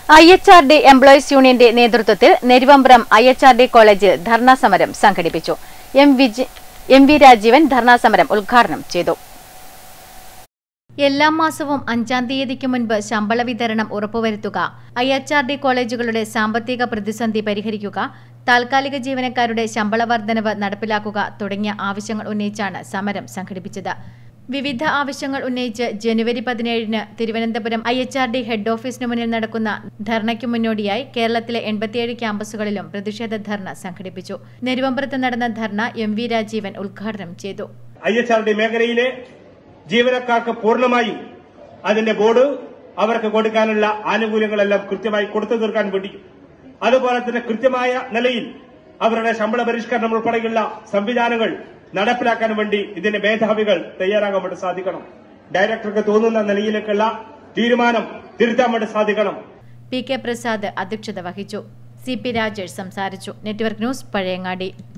I H R D employees യൂണിയന്റെ നേതൃത്വത്തിൽ Neruvambram I H R D കോളേജിൽ ധർണാ സമരം സംഘടിപ്പിച്ചു എം വിജി- എം വി രാജീവൻ ധർണാ സമരം ഉദ്ഘാടനം ചെയ്തു എല്ലാ മാസവും അഞ്ചാം തീയതിക്ക് മുൻപ് ശമ്പള വിതരണം ഉറപ്പുവരുത്തുക ഐ എച്ച് ആർ ഡി കോളേജുകളുടെ സാമ്പത്തിക പ്രതിസന്ധി പരിഹരിക്കുക താൽക്കാലിക ജീവനക്കാരുടെ ശമ്പള വർധനവ് നടപ്പിലാക്കുക തുടങ്ങിയ ആവശ്യങ്ങൾ ഉന്നയിച്ചാണ് സമരം സംഘടിപ്പിച്ചത് വിവിധ ആവശ്യങ്ങൾ ഉന്നയിച്ച് ജനുവരി പതിനേഴിന് Thiruvananthapuram I H R D head ഓഫീസിന് മുന്നിൽ നടക്കുന്ന ധർണയ്ക്ക് മുന്നോടിയായി കേരളത്തിലെ എൺപത്തിയേഴ് ക്യാമ്പസുകളിലും പ്രതിഷേധ ധർണ സംഘടിപ്പിച്ചു നെരുവമ്പ്രത്ത് നടന്ന ധർണ എം വി രാജീവൻ ഉദ്ഘാടനം ചെയ്തു ഐ എച്ച് ആർ ഡി മേഖലയിലെ ജീവനക്കാർക്ക് പൂർണ്ണമായും അതിന്റെ ബോർഡ് അവർക്ക് കൊടുക്കാനുള്ള ആനുകൂല്യങ്ങളെല്ലാം കൃത്യമായി കൊടുത്തു തീർക്കാൻ വേണ്ടി അതുപോലെ തന്നെ കൃത്യമായ നിലയിൽ അവരുടെ ശമ്പള പരിഷ്കരണം ഉൾപ്പെടെയുള്ള സംവിധാനങ്ങൾ നടപ്പിലാക്കാൻ വേണ്ടി ഇതിന്റെ മേധാവികൾ തയ്യാറാകാൻ വേണ്ടി സാധിക്കണം ഡയറക്ടർക്ക് തോന്നുന്ന നിലയിലേക്കുള്ള തീരുമാനം തിരുത്താൻ വേണ്ടി സാധിക്കണം പി കെ പ്രസാദ് അധ്യക്ഷത വഹിച്ചു സി പി രാജേഷ് സംസാരിച്ചു നെറ്റ്വർക്ക് ന്യൂസ് പഴയങ്ങാടി